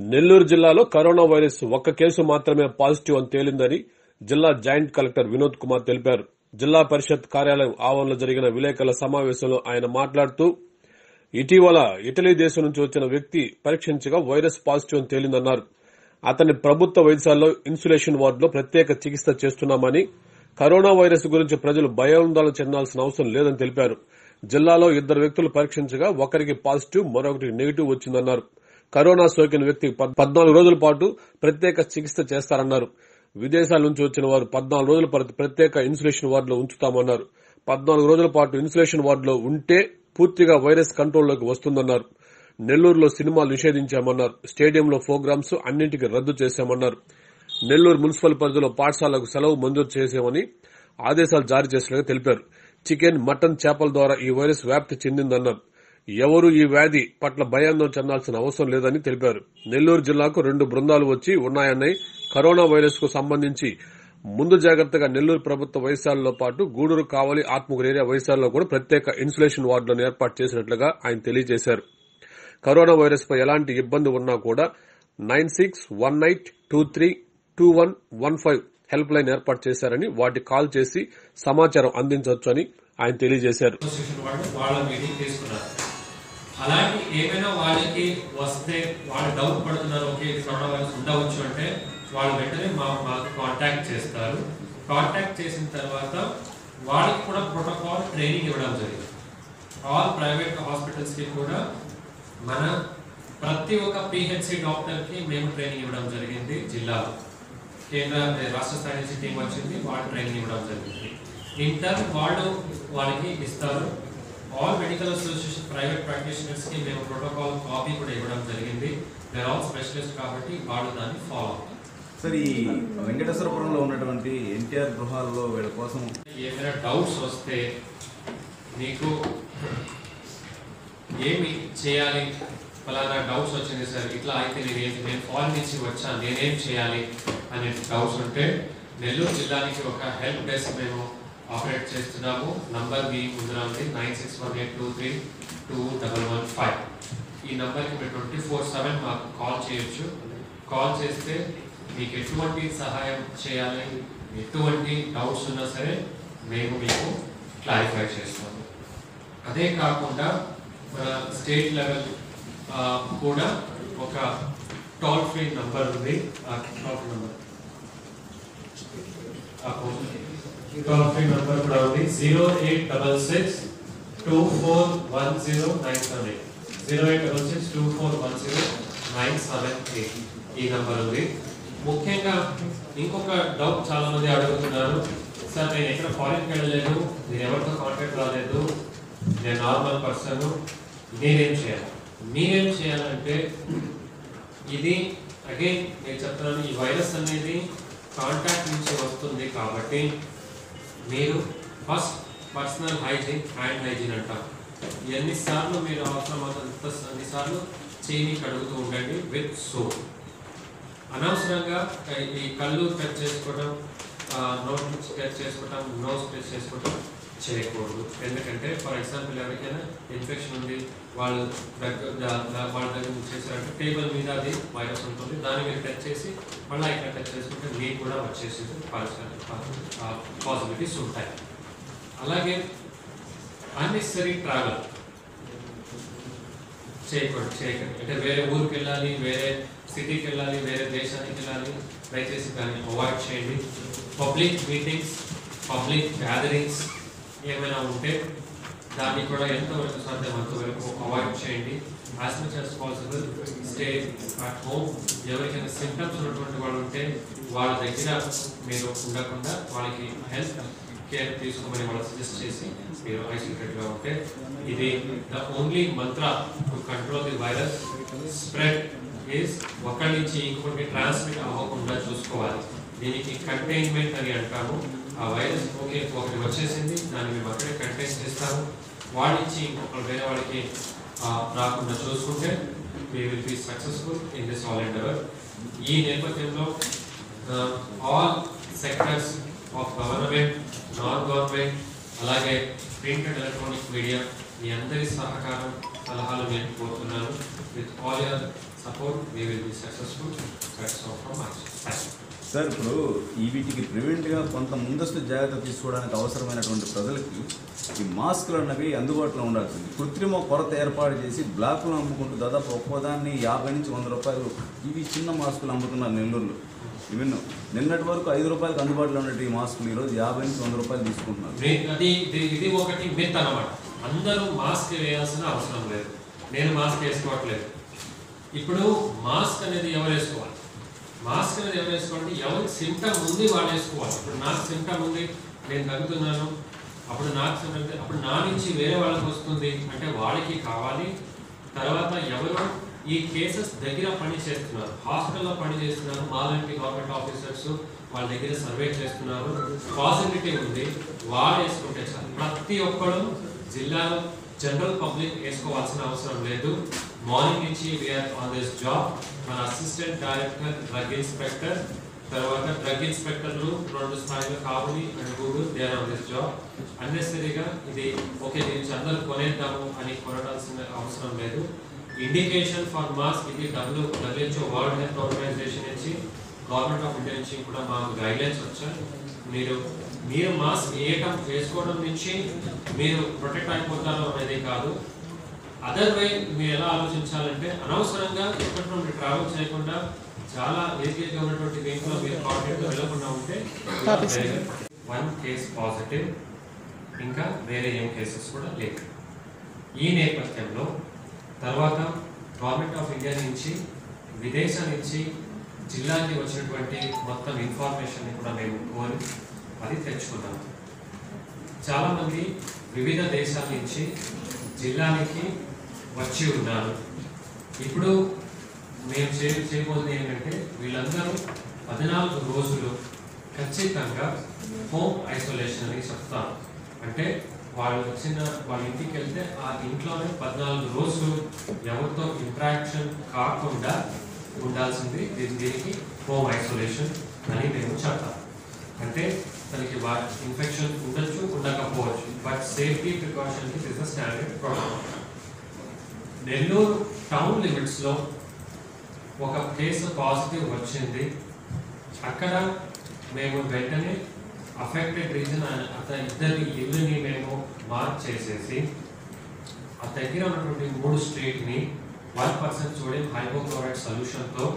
నెల్లూరు జిల్లాలో corona virus ఒక్క case మాత్రమే పాజిటివ్ అని తేలిందని జిల్లా జాయింట్ కలెక్టర్ వినోద్ కుమార్ తెలిపారు జిల్లా పరిషత్ కార్యాలయం ఆవరణలో జరిగిన విలేకరుల సమావేశంలో ఆయన మాట్లాడుతూ ఇటీవల ఇటలీ దేశం నుంచి వచ్చిన వ్యక్తి పరీక్షించగా వైరస్ పాజిటివ్ అని తేలిందన్నారు అతని ప్రభుత్వ వైద్యశాలలో ఇన్సులేషన్ వార్డులో ప్రత్యేక చికిత్స చేస్తున్నామని కరోనా వైరస్ గురించి ప్రజలు భయాందోళన చెందాల్సిన అవసరం లేదని తెలిపారు జిల్లాలో ఇద్దరు వ్యక్తులు పరీక్షించగా ఒకరికి పాజిటివ్ మరొకరికి నెగిటివ్ వచ్చిందన్నారు కరోనా సోకిన వ్యక్తికి పద్- పద్నాలుగు రోజుల పాటు ప్రత్యేక చికిత్స చేస్తారన్నారు విదేశాల నుంచి వచ్చిన వారు పద్నాలుగు రోజుల పాటు ప్రత్యేక ఇన్సులేషన్ వార్డులో ఉంచుతామన్నారు పద్నాలుగు రోజుల పాటు ఇన్సులేషన్ వార్డులో ఉంటే పూర్తిగా వైరస్ కంట్రోల్లోకి వస్తుందన్నారు నెల్లూరులో సినిమాలు నిషేధించామన్నారు స్టేడియంలో ప్రోగ్రామ్స్ అన్నింటికి రద్దు చేశామన్నారు నెల్లూరు మున్సిపల్ పరిధిలో పాఠశాలకు సెలవు మంజూరు చేశామని ఆదేశాలు జారీ చేసినట్లుగా తెలిపారు చికెన్ మటన్ చేపల ద్వారా ఈ వైరస్ వ్యాప్తి చెందిందన్నారు ఎవరూ ఈ వ్యాధి పట్ల భయాందోళన చెందాల్సిన అవసరం లేదని తెలిపారు నెల్లూరు జిల్లాకు రెండు బృందాలు వచ్చి ఉన్నాయని కరోనా వైరస్ కు సంబంధించి ముందు జాగ్రత్తగా నెల్లూరు ప్రభుత్వ వైద్యశాలలో పాటు గూడూరు కావలి ఆత్మకూరు ఏరియా వైద్యశాలలో కూడా ప్రత్యేక ఇన్సులేషన్ వార్డులను ఏర్పాటు చేసినట్లుగా ఆయన తెలియజేశారు కరోనా వైరస్ పై ఎలాంటి ఇబ్బంది ఉన్నా కూడా nine six one eight two three two one one five help line ఏర్పాటు చేశారని వాటి కాల్ చేసి సమాచారం అందించవచ్చు అని ఆయన తెలియజేశారు అసోసియేషన్ వాళ్ళు వాళ్ళ మీటింగ్ తీసుకున్నారు అలాంటి ఏమైనా వాళ్ళకి వస్తే వాళ్ళు డౌట్ పడుతున్నారు ఓకే ఇది కరోనా వైరస్ ఉండవచ్చు అంటే వాళ్ళు వెంటనే మా మాకు కాంటాక్ట్ చేస్తారు కాంటాక్ట్ చేసిన తర్వాత వాళ్ళకి కూడా ప్రోటోకాల్ ట్రైనింగ్ ఇవ్వడం జరిగింది ఆల్ ప్రైవేట్ హాస్పిటల్స్ కి కూడా మన ప్రతి ఒక్క పిహెచ్సి డాక్టర్ కి మేము ట్రైనింగ్ ఇవ్వడం జరిగింది జిల్లాలో కేంద్ర రాష్ట్ర స్థాయి నుంచి టీం వచ్చింది వాళ్ళు ట్రైనింగ్ ఇవ్వడం జరిగింది ఇంటర్ వాళ్ళు వాళ్ళకి ఇస్తారు all medical association private practitioners కి మేము ప్రోటోకాల్ కాపీ కూడా ఇవ్వడం జరిగింది దేర్ ఆల్ స్పెషలిస్ట్ కాబట్టి వాళ్ళు దాన్ని ఫాలో అవుతారు సార్ ఈ వెంకటేశ్వరపురంలో ఉన్నటువంటి ఎన్టీఆర్ గృహాల్లో వీళ్ళ కోసం ఏమైనా డౌట్స్ వస్తే మీకు ఏమి చేయాలి ఫలానా డౌట్స్ వచ్చింది సార్ ఇట్లా అయితే నేను ఏంటి నేను ఫారెన్ నుంచి వచ్చాను నేనేం చేయాలి అనే డౌట్స్ ఉంటే నెల్లూరు జిల్లానికి ఒక హెల్ప్ డెస్క్ మేము ఆపరేట్ చేస్తున్నాము నంబర్ మీ ముందర ఉంది nine six one eight two three two double one five ఈ నంబర్కి మీరు ట్వంటీ ఫోర్ సెవెన్ మాకు కాల్ చేయొచ్చు కాల్ చేస్తే మీకు ఎటువంటి సహాయం చేయాలి ఎటువంటి డౌట్స్ ఉన్నా సరే మేము మీకు క్లారిఫై చేస్తాము అదే కాకుండా మన స్టేట్ లెవెల్ ఆ, కూడా ఒక టోల్ ఫ్రీ నంబర్ ఉంది ఆ toll free number toll free number కూడా ఉంది zero eight double six two four one zero nine seven eight zero eight double six two four one zero nine seven eight ఈ number ఉంది ముఖ్యంగా ఇంకొక doubt చాలా మంది అడుగుతున్నారు సార్ నేను ఎక్కడ ఫారెన్కి వెళ్ళలేదు నేను ఎవరితో కాంటాక్ట్ రాలేదు నేను నార్మల్ పర్సన్ నేనేం చేయాలి మీరేం చేయాలంటే ఇది అగైన్ నేను చెప్తున్నాను ఈ వైరస్ అనేది కాంటాక్ట్ నుంచి వస్తుంది కాబట్టి మీరు first personal hygiene hand hygiene అంటాం ఎన్నిసార్లు మీరు అవసరం అవుతుంది అన్నిసార్లు చేయిని కడుగుతూ ఉండండి విత్ సోప్ అనవసరంగా ఈ కళ్ళు టచ్ చేసుకోవడం నోట్ నుంచి టచ్ చేసుకోవడం నోస్ టచ్ చేసుకోవడం చేయకూడదు ఎందుకంటే ఫర్ ఎగ్జాంపుల్ ఎవరికైనా ఇన్ఫెక్షన్ ఉంది వాళ్ళు దగ్గర దా- దా- వాళ్ళ దగ్గర నుంచి చేశారంటే టేబుల్ మీద అది వైరస్ ఉంటుంది దాన్ని మీరు టచ్ చేసి మళ్ళీ ఇక్కడ టచ్ చేసుకుంటే మీకు కూడా వచ్చేసి పాసిబిలిటీస్ ఉంటాయి అలాగే అన్నెసరీ ట్రావెల్ చేయకూడదు చేయకండి అంటే వేరే ఊరికి వెళ్ళాలి వేరే సిటీకి వెళ్ళాలి వేరే దేశానికి వెళ్ళాలి దయచేసి దాన్ని అవాయిడ్ చేయండి పబ్లిక్ మీటింగ్స్ పబ్లిక్ గ్యాదరింగ్స్ ఏమైనా ఉంటే దాన్ని కూడా ఎంతవరకు సాధ్యమంత వరకు అవాయిడ్ చేయండి as much as possible stay at home ఎవరికైనా సింటమ్స్ ఉన్నటువంటి వాళ్ళు ఉంటే వాళ్ళ దగ్గర మీరు ఉండకుండా వాళ్ళకి హెల్త్ కేర్ తీసుకోమని వాళ్ళు సజెస్ట్ చేసి మీరు ఐసోలేటెడ్ గా ఉంటే ఇది the only mantra to control the virus spread is ఒకరి నుంచి ఇంకొకరికి ట్రాన్స్మిట్ అవ్వకుండా చూసుకోవాలి దీనికి కంటైన్మెంట్ అని అంటాము ఆ వైరస్ ఓకే ఒకటి వచ్చేసింది దాన్ని మేము అక్కడే కంటైన్ చేస్తాము వాడి నుంచి ఇంకొకరు వేరే వాడికి ఆ, రాకుండా చూసుకుంటే we will be successful in this all endeavour ఈ నేపథ్యంలో all sectors of government non government అలాగే ప్రింట్ అండ్ ఎలక్ట్రానిక్ మీడియా మీ అందరి సహకారం సలహాలు నేను కోరుతున్నాను with all your support, we will be successful. That's all from my side. Sir ఇప్పుడు ఈ వీటికి ప్రివెంట్గా కొంత ముందస్తు జాగ్రత్త తీసుకోవడానికి అవసరమైనటువంటి ప్రజలకి ఈ మాస్కులు అన్నవి అందుబాటులో ఉండాల్సింది కృత్రిమ కొరత ఏర్పాటు చేసి బ్లాకులు అమ్ముకుంటూ దాదాపు ఒక్కోదాన్ని యాభై నుంచి వంద రూపాయలు ఇవి చిన్న మాస్కులు అమ్ముతున్నారు నెల్లూరులో ఈవెన్ నిన్నటి వరకు ఐదు రూపాయలకు అందుబాటులో ఉన్నట్టు ఈ మాస్కులు ఈరోజు యాభై నుంచి వంద రూపాయలు తీసుకుంటున్నారు మీ- అది ఇది ఇది ఒకటి మిత్ అన్నమాట అందరూ మాస్క్ వేయాల్సిన అవసరం లేదు నేను మాస్క్ వేసుకోవట్లేదు ఇప్పుడు మాస్క్ అనేది ఎవరు వేసుకోవాలి మాస్క్ అనేది ఎవరు వేసుకోవాలి ఎవరికి సిమ్టమ్ ఉంది వాళ్ళు వేసుకోవాలి ఇప్పుడు నాకు సిమ్టమ్ ఉంది నేను తగ్గుతున్నాను అప్పుడు నాకు symptom- అప్పుడు నా నుంచి వేరే వాళ్ళకి వస్తుంది అంటే వాళ్ళకి కావాలి తర్వాత ఎవరు ఈ కేసెస్ దగ్గర పని చేస్తున్నారు హాస్పిటల్లో పని చేస్తున్నారు మాలాంటి గవర్నమెంట్ ఆఫీసర్స్ వాళ్ళ దగ్గర సర్వే చేస్తున్నారు పాజిటివిటీ ఉంది వాళ్ళు వేసుకుంటే చాలు ప్రతి ఒక్కరు జిల్లాలో జనరల్ పబ్లిక్ వేసుకోవాల్సిన అవసరం లేదు మార్నింగ్ నుంచి వీఆర్ ఆన్ దిస్ జాబ్ మన అసిస్టెంట్ డైరెక్టర్ డ్రగ్ ఇన్స్పెక్టర్ తర్వాత డ్రగ్ ఇన్స్పెక్టర్లు రెండు స్థాయిలో కావుని and Google they are on this job అన్నెసరీగా ఇది ఓకే దీని నుంచి అందరూ కొనేద్దాము అని కొనడాల్సిన అవసరం లేదు ఇండికేషన్ ఫర్ మాస్క్ ఇది W WHO world health organisation నుంచి గవర్నమెంట్ ఆఫ్ ఇండియా నుంచి కూడా మాకు గైడ్లైన్స్ వచ్చాయి మీరు మీరు మాస్క్ వేయటం వేసుకోవడం నుంచి మీరు ప్రొటెక్ట్ అయిపోతారు అనేది కాదు అదర్ వే మీరు ఎలా ఆలోచించాలంటే అనవసరంగా ఎక్కడి నుండి ట్రావెల్ చేయకుండా చాలా ఏరియాగా ఉన్నటువంటి దీంట్లో మీరు కాంటాక్ట్ వెళ్ళకుండా ఉంటే వన్ కేస్ పాజిటివ్ ఇంకా వేరే ఏం కేసెస్ కూడా లేవు ఈ నేపథ్యంలో తర్వాత గవర్నమెంట్ ఆఫ్ ఇండియా నుంచి విదేశం నుంచి జిల్లాకి వచ్చినటువంటి మొత్తం ఇన్ఫర్మేషన్ కూడా మేము కోరి అది తెచ్చుకున్నాము చాలామంది వివిధ దేశాల నుంచి జిల్లానికి వచ్చి ఉన్నారు ఇప్పుడు మేము చే చేయబోతుంది ఏంటంటే వీళ్ళందరూ పద్నాలుగు రోజులు ఖచ్చితంగా హోమ్ ఐసోలేషన్ అని చెప్తాను అంటే వాళ్ళు వచ్చిన వాళ్ళ ఇంటికి వెళ్తే ఆ ఇంట్లోనే పద్నాలుగు రోజులు ఎవరితో ఇంటరాక్షన్ కాకుండా ఉండాల్సింది దీని దీనికి హోమ్ ఐసోలేషన్ అని మేము చెప్తాం అంటే తనకి ఇన్ఫెక్షన్ ఉండొచ్చు ఉండకపోవచ్చు but safety precaution is the standard protocol Nellore town limits లో ఒక కేసు పాజిటివ్ వచ్చింది అక్కడ మేము వెంటనే అఫెక్టెడ్ రీజన్ అతని ఇద్దరి ఇల్లుని మేము మార్క్ చేసేసి ఆ దగ్గర ఉన్నటువంటి మూడు స్ట్రీట్ ని one percent sodium hypochloride solution తో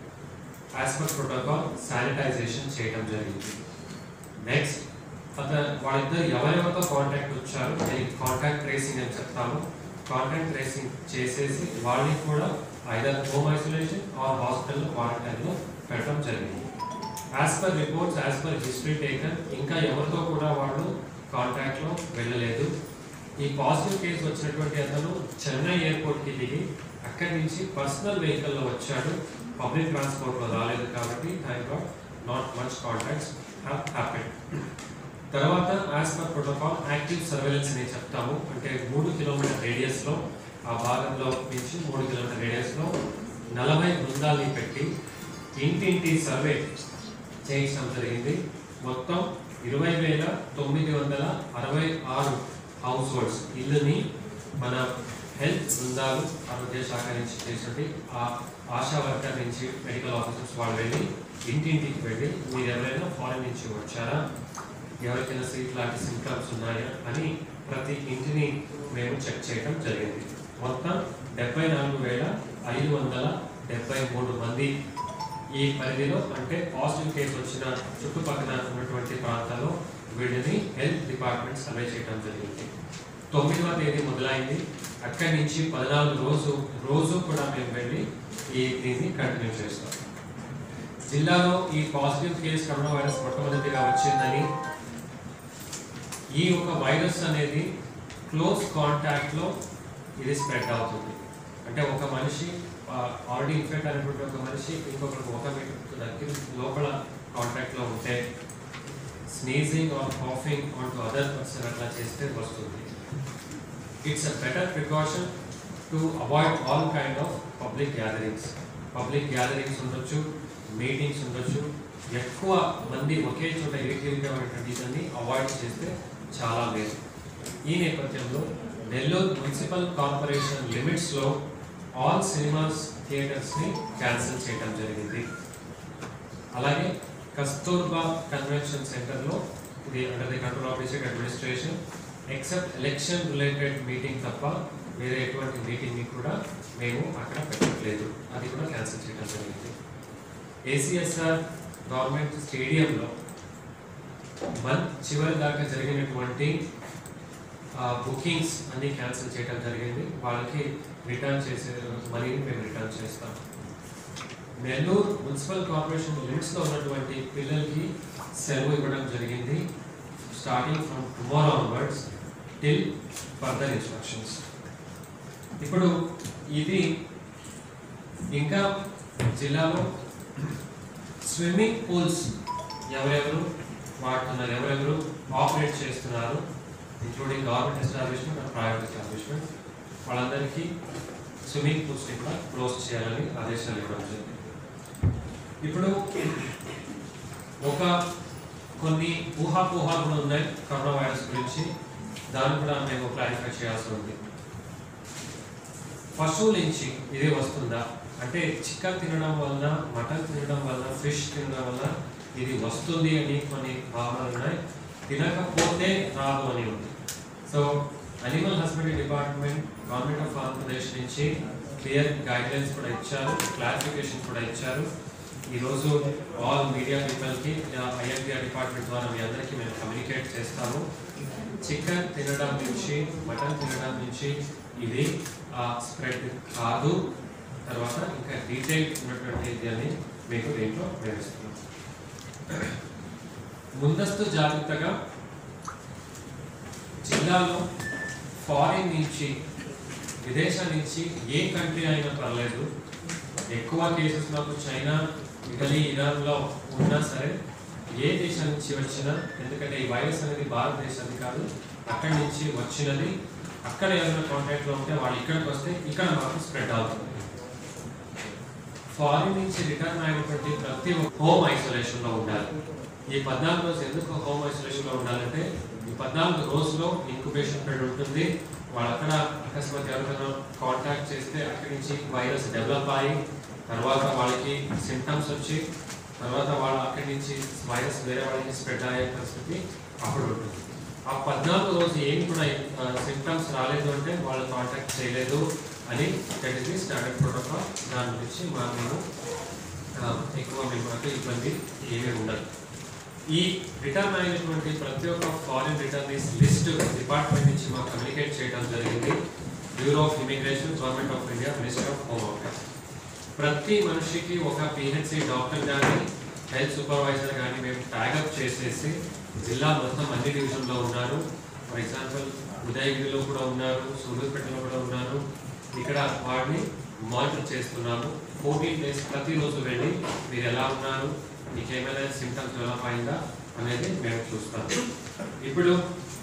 యాజ్ పర్ ప్రోటోకాల్ శానిటైజేషన్ చేయడం జరిగింది నెక్స్ట్ అత వాళ్ళిద్దరు ఎవరెవరితో కాంటాక్ట్ వచ్చారు దీనికి కాంటాక్ట్ ట్రేసింగ్ అని చెప్తాము కాంటాక్ట్ ట్రేసింగ్ చేసేసి వాళ్ళని కూడా either home isolation or hospital quarantine లో పెట్టడం జరిగింది as per reports as per history taken ఇంకా ఎవరితో కూడా వాళ్ళు కాంటాక్ట్ లో వెళ్ళలేదు ఈ పాజిటివ్ కేసు వచ్చినటువంటి అతను చెన్నై ఎయిర్పోర్ట్ కి దిగి అక్కడి నుంచి పర్సనల్ వెహికల్ లో వచ్చాడు పబ్లిక్ ట్రాన్స్పోర్ట్ లో రాలేదు కాబట్టి thank God not much contacts have happen తర్వాత as per protocol active surveillance అని చెప్తాము అంటే మూడు కిలోమీటర్ రేడియస్ లో ఆ భాగంలో నుంచి మూడు కిలోమీటర్ రేడియస్ లో నలభై బృందాల్ని పెట్టి ఇంటింటి సర్వే చేయించడం జరిగింది మొత్తం ఇరవై వేల తొమ్మిది వందల అరవై ఆరు హౌస్ హోల్డ్స్ ఇల్లుని మన హెల్త్ బృందాలు ఆరోగ్య శాఖ నుంచి చేసినట్టు ఆ ఆశా వర్కర్ నుంచి మెడికల్ ఆఫీసర్స్ వాళ్ళు వెళ్ళి ఇంటింటికి వెళ్ళి మీరు ఎవరైనా ఫారెన్ నుంచి వచ్చారా ఎవరికైనా సీట్ లాంటి సింటమ్స్ ఉన్నాయా అని ప్రతి ఇంటిని మేము చెక్ చేయడం జరిగింది మొత్తం డెబ్బై నాలుగు వేల ఐదు వందల డెబ్బై మూడు మంది ఈ పరిధిలో అంటే పాజిటివ్ కేసు వచ్చిన చుట్టుపక్కల ఉన్నటువంటి ప్రాంతాల్లో వీళ్ళని హెల్త్ డిపార్ట్మెంట్ సర్వే చేయడం జరిగింది తొమ్మిదవ తేదీ మొదలైంది అక్కడి నుంచి పద్నాలుగు రోజు రోజు కూడా మేము వెళ్ళి ఈ దీన్ని కంటిన్యూ చేస్తాం జిల్లాలో ఈ పాజిటివ్ కేసు కరోనా వైరస్ మొట్టమొదటిగా వచ్చిందని ఈ ఒక వైరస్ అనేది క్లోజ్ కాంటాక్ట్ లో ఇది స్ప్రెడ్ అవుతుంది అంటే ఒక మనిషి ఆల్రెడీ ఇన్ఫెక్ట్ అయినటువంటి ఒక మనిషి ఇంకొకరికి ఒక మీటర్ దగ్గర లోపల కాంటాక్ట్ లో ఉంటే sneezing or coughing on to other person అట్లా చేస్తే వస్తుంది it's a better precaution to avoid all kind of public gatherings public gatherings ఉండొచ్చు మీటింగ్స్ ఉండొచ్చు ఎక్కువ మంది ఒకే చోట ఏకీకృతమైనటువంటి దాన్ని అవాయిడ్ చేస్తే చాలా మేలు ఈ నేపథ్యంలో నెల్లూరు మున్సిపల్ కార్పొరేషన్ లిమిట్స్లో ఆల్ సినిమాస్ థియేటర్స్ని క్యాన్సిల్ చేయడం జరిగింది అలాగే కస్తూర్బా కన్వెన్షన్ సెంటర్లో ఇది under the control of district administration except election related meeting తప్ప వేరే ఎటువంటి మీటింగ్ని కూడా మేము అక్కడ పెట్టట్లేదు అది కూడా క్యాన్సిల్ చేయడం జరిగింది ఏసీఎస్ఆర్ గవర్నమెంట్ స్టేడియంలో మంత్ చివరి దాకా జరిగినటువంటి బుకింగ్స్ అన్ని క్యాన్సిల్ చేయడం జరిగింది వాళ్ళకి రిటర్న్ చేసే మనీని మేము రిటర్న్ చేస్తాం నెల్లూరు మున్సిపల్ కార్పొరేషన్ లిమిట్స్లో ఉన్నటువంటి పిల్లలకి సెలవు ఇవ్వడం జరిగింది starting from tomorrow onwards till further instructions ఇప్పుడు ఇది ఇంకా జిల్లాలో స్విమ్మింగ్ పూల్స్ ఎవరెవరు వాడుతున్నారు ఎవరెవరు ఆపరేట్ చేస్తున్నారు including government establishment and private establishment వాళ్ళందరికీ స్విమ్మింగ్ పూల్స్ని కూడా క్లోజ్ చేయాలని ఆదేశాలు ఇవ్వడం జరిగింది ఇప్పుడు ఒక కొన్ని ఊహాపోహాలు కూడా ఉన్నాయి కరోనా వైరస్ గురించి దాన్ని కూడా మేము క్లారిఫై చేయాల్సి ఉంది పశువుల నుంచి ఇదే వస్తుందా అంటే చికెన్ తినడం వలన మటన్ తినడం వలన ఫిష్ తినడం వలన ఇది వస్తుంది అని కొన్ని భావనలు ఉన్నాయి తినకపోతే రాదు అని ఉంది so animal husbandry department government of Andhra Pradesh నుంచి క్లియర్ గైడ్లైన్స్ కూడా ఇచ్చారు క్లారిఫికేషన్ కూడా ఇచ్చారు ఈరోజు ఆల్ మీడియా పీపుల్కి ఐఎండిఆర్ డిపార్ట్మెంట్ ద్వారా మీ అందరికీ మేము కమ్యూనికేట్ చేస్తాము చికెన్ తినడం నుంచి మటన్ తినడం నుంచి ఇది స్ప్రెడ్ కాదు తర్వాత ఇంకా డీటెయిల్ ఉన్నటువంటి ఇది అని మీకు దీంట్లో వివరిస్తున్నాం ముందస్తు జాగ్రత్తగా జిల్లాలో ఫారిన్ నుంచి విదేశాల నుంచి ఏ కంట్రీ అయినా పర్లేదు ఎక్కువ కేసెస్ మాకు చైనా ఇటలీ ఇరాన్లో ఉన్నా సరే ఏ దేశం నుంచి వచ్చినా ఎందుకంటే ఈ వైరస్ అనేది భారతదేశానికి కాదు అక్కడి నుంచి వచ్చినది అక్కడ ఏదైనా కాంటాక్ట్లో ఉంటే వాళ్ళు ఇక్కడికి వస్తే ఇక్కడ మాకు స్ప్రెడ్ అవుతుంది ఫారిన్ నుంచి రిటర్న్ అయినటువంటి ప్రతి హోమ్ ఐసోలేషన్ లో ఉండాలి ఈ పద్నాలుగు రోజులు ఎందుకు హోమ్ ఐసోలేషన్ లో ఉండాలంటే ఈ పద్నాలుగు రోజుల్లో ఇంక్యుబేషన్ పీరియడ్ ఉంటుంది వాళ్ళు అక్కడ అకస్మాత్ ఎవరికైనా కాంటాక్ట్ చేస్తే అక్కడి నుంచి వైరస్ డెవలప్ అయ్యి తర్వాత వాళ్ళకి సిమ్టమ్స్ వచ్చి తర్వాత వాళ్ళు అక్కడి నుంచి వైరస్ వేరే వాళ్ళకి స్ప్రెడ్ అయ్యే పరిస్థితి అప్పుడు ఉంటుంది ఆ పద్నాలుగు రోజు ఏమి కూడా సిమ్టమ్స్ రాలేదు అంటే వాళ్ళు కాంటాక్ట్ చేయలేదు అని that is the standard protocol దాని గురించి మా మేము ఆ, ఎక్కువ మేము మాకు ఇబ్బంది ఏమీ ఉండదు ఈ రిటర్న్ అయినటువంటి ప్రతి ఒక్క ఫారిన్ రిటర్నీస్ లిస్ట్ డిపార్ట్మెంట్ నుంచి మాకు కమ్యూనికేట్ చేయడం జరిగింది bureau of immigration government of India minister of home affairs ప్రతి మనిషికి ఒక పిహెచ్సి డాక్టర్ కానీ హెల్త్ సూపర్వైజర్ కానీ మేము ట్యాగప్ చేసేసి జిల్లా మొత్తం అన్ని డివిజన్లో ఉన్నారు ఫర్ ఎగ్జాంపుల్ ఉదయగిరిలో కూడా ఉన్నారు సూర్యాపేటలో కూడా ఉన్నారు ఇక్కడ వాడిని మానిటర్ చేస్తున్నాము ఫోర్టీన్ డేస్ ప్రతిరోజు వెళ్ళి మీరు ఎలా ఉన్నారు మీకు ఏమైనా సిమ్టమ్స్ డెవలప్ అయిందా అనేది మేము చూస్తాం ఇప్పుడు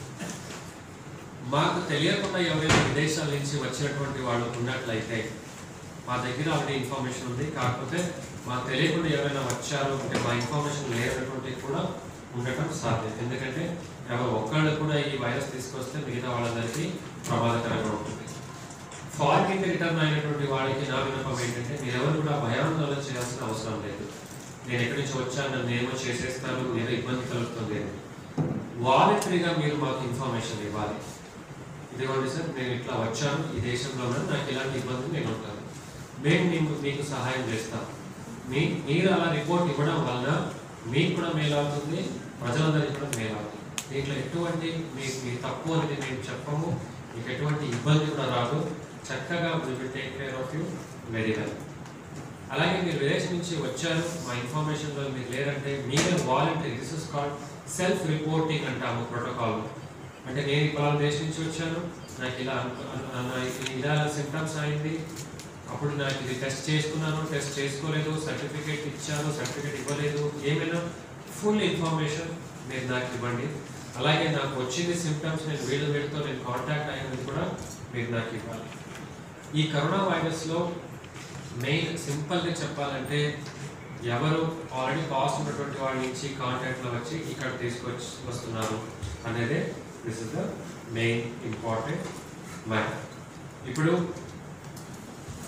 మాకు తెలియకుండా ఎవరైనా విదేశాల నుంచి వచ్చినటువంటి వాళ్ళు ఉన్నట్లయితే మా దగ్గర ఆల్రెడీ ఇన్ఫర్మేషన్ ఉంది కాకపోతే మాకు తెలియకుండా ఎవరైనా వచ్చారు అంటే మా ఇన్ఫర్మేషన్ లేనటువంటి కూడా ఉండటం సాధ్యం ఎందుకంటే ఎవరు ఒక్కళ్ళు కూడా ఈ వైరస్ తీసుకొస్తే మిగతా వాళ్ళందరికీ ప్రమాదకరంగా ఉంటుంది ఫారిన్ నుంచి రిటర్న్ అయినటువంటి వాళ్ళకి నా విన్నపం ఏంటంటే మీరెవరు కూడా భయాందోళన చేయాల్సిన అవసరం లేదు నేను ఎక్కడి నుంచి వచ్చాను నన్ను ఏమో చేసేస్తారు ఏదో ఇబ్బంది కలుగుతుంది అని వాలంటరీగా మీరు మాకు ఇన్ఫర్మేషన్ ఇవ్వాలి ఇదిగోండి సార్ నేను ఇట్లా వచ్చాను ఈ దేశంలో ఉన్నాను నాకు ఇలాంటి ఇబ్బంది నేను ఉంటాను మేము మీకు మీకు సహాయం చేస్తాం మీ మీరు అలా రిపోర్ట్ ఇవ్వడం వలన మీకు కూడా మేలు అవుతుంది ప్రజలందరికీ కూడా మేలు అవుతుంది దీంట్లో ఎటువంటి మీ మీ తప్పు అనేది మేము చెప్పము మీకు ఎటువంటి ఇబ్బంది కూడా రాదు చక్కగా will take care of you very well అలాగే మీరు విదేశం నుంచి వచ్చారు మా ఇన్ఫర్మేషన్లో మీరు లేరంటే మీరే voluntary this is called self reporting అంటాము ప్రోటోకాల్ అంటే నేను ఈ పలానా దేశం నుంచి వచ్చాను నాకు ఇలా అను- అను- అను- ఇలా సిమ్టమ్స్ అయింది అప్పుడు నాకు ఇది టెస్ట్ చేసుకున్నాను టెస్ట్ చేసుకోలేదు సర్టిఫికేట్ ఇచ్చాను సర్టిఫికేట్ ఇవ్వలేదు ఏమైనా ఫుల్ ఇన్ఫర్మేషన్ మీరు నాకు ఇవ్వండి అలాగే నాకు వచ్చింది సిమ్టమ్స్ నేను వీళ్ళ వీళ్ళతో నేను కాంటాక్ట్ అయినది కూడా మీరు నాకు ఇవ్వాలి ఈ కరోనా వైరస్లో మెయిన్ సింపుల్గా చెప్పాలంటే ఎవరు ఆల్రెడీ పాస్ ఉన్నటువంటి వాళ్ళ నుంచి కాంటాక్ట్లో వచ్చి ఇక్కడ తీసుకొచ్చి వస్తున్నారు అనేది this is the main important matter ఇప్పుడు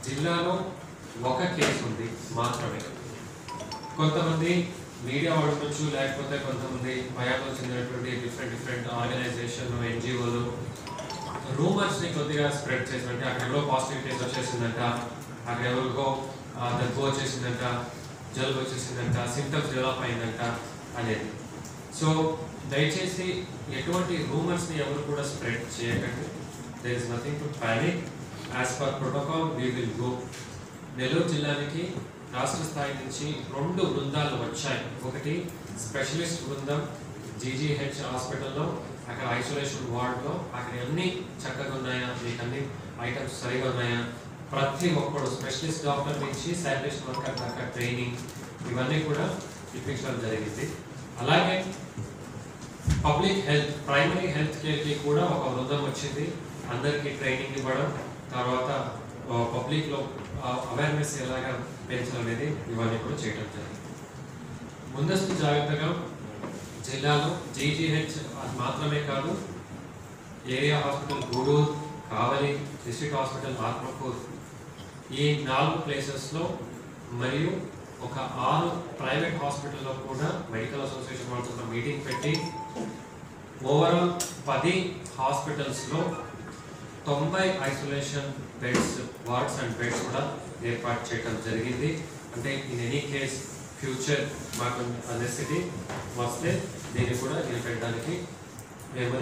జిల్లాలో ఒక కేసు ఉంది మాత్రమే కొంతమంది మీడియా వాడుకోవచ్చు లేకపోతే కొంతమంది భయాలు చెందినటువంటి డిఫరెంట్ డిఫరెంట్ ఆర్గనైజేషన్ ఎన్జిఓలు రూమర్స్ ని కొద్దిగా స్ప్రెడ్ చేసినట్టు అక్కడ ఎవరో పాజిటివ్ కేసు వచ్చేసిందంట అక్కడ ఎవరికో ఆ, దగ్గు వచ్చేసిందంట జలుబు వచ్చేసిందంట సిమ్టమ్స్ డెవలప్ అయిందంట అనేది సో దయచేసి ఎటువంటి రూమర్స్ ని ఎవరు కూడా స్ప్రెడ్ చేయకండి there is nothing to panic as per protocol we will go Nellore జిల్లానికి రాష్ట్ర స్థాయి నుంచి రెండు బృందాలు వచ్చాయి ఒకటి స్పెషలిస్ట్ బృందం జీజీహెచ్ హాస్పిటల్లో అక్కడ ఐసోలేషన్ వార్డ్లో అక్కడ అన్ని చక్కగా ఉన్నాయా మీకు అన్ని ఐటమ్స్ సరిగా ఉన్నాయా ప్రతి ఒక్కడు స్పెషలిస్ట్ డాక్టర్ నుంచి శానిటేషన్ వర్కర్ దాకా ట్రైనింగ్ ఇవన్నీ కూడా ఇప్పించడం జరిగింది అలాగే పబ్లిక్ హెల్త్ ప్రైమరీ హెల్త్ కేర్కి కూడా ఒక బృందం వచ్చింది అందరికీ ట్రైనింగ్ ఇవ్వడం తర్వాత పబ్లిక్ లో అవేర్నెస్ ఎలాగా పెంచాలనేది ఇవన్నీ కూడా చేయడం జరిగింది ముందస్తు జాగ్రత్తగా జిల్లాలో జీజీహెచ్ మాత్రమే కాదు area hospital Gudur Kavali district hospital Atmakur ఈ నాలుగు ప్లేసెస్లో మరియు ఒక ఆరు ప్రైవేట్ హాస్పిటల్లో కూడా మెడికల్ అసోసియేషన్ వాళ్ళతో ఒక మీటింగ్ పెట్టి ఓవరాల్ పది హాస్పిటల్స్లో తొంభై isolation beds wards and beds కూడా ఏర్పాటు చేయడం జరిగింది అంటే ఇన్ ఎనీ కేస్ ఫ్యూచర్ మాకు నెసిటీ వస్తే దీన్ని కూడా నిలబెట్టడానికి మేము